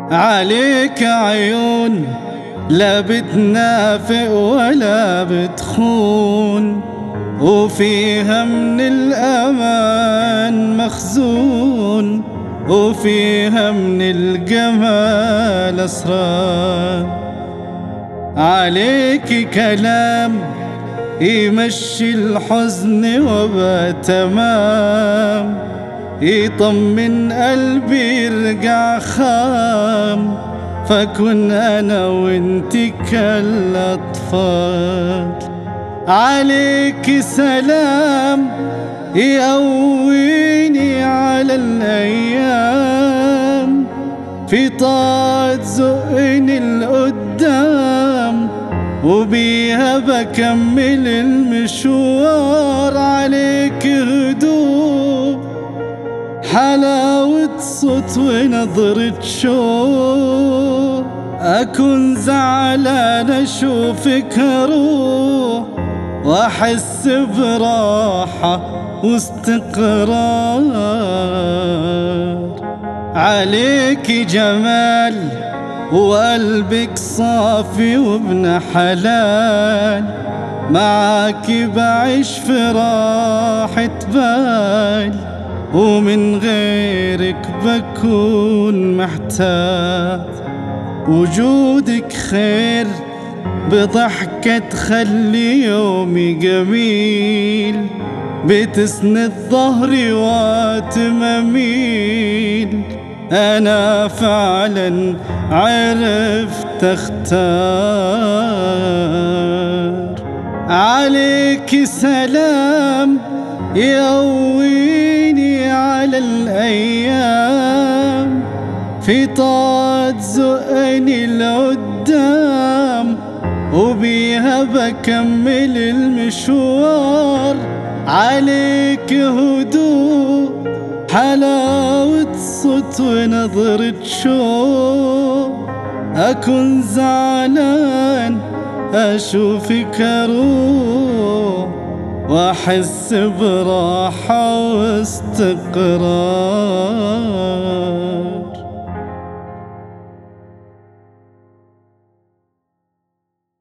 عليك عيون لا بتنافق ولا بتخون وفيها من الأمان مخزون وفيها من الجمال أسرار عليك كلام يمشي الحزن وبقى تمام يطمن قلبي يرجع خام فكن أنا وانت كالأطفال عليك سلام يقويني على الأيام في طاعة زقني القدام وبيها بكمل المشوار عليك هدوء حلاوة صوت ونظرة شوق أكون زعلان أشوفك روح وأحس براحة واستقرار عليك جمال وقلبك صافي وابن حلال معاك بعيش في راحة بال ومن غيرك بكون محتاج وجودك خير بضحكة تخلي يومي جميل بتسند ظهري وقت ما أميل أنا فعلا عرفت أختار عليك سلام يقويني على الأيام في طاعة زقني لقدام وبيها بكمل المشوار عليك هدوء حلاوة صوت ونظرة شوق أكون زعلان أشوفك أروح وأحس براحة واستقرار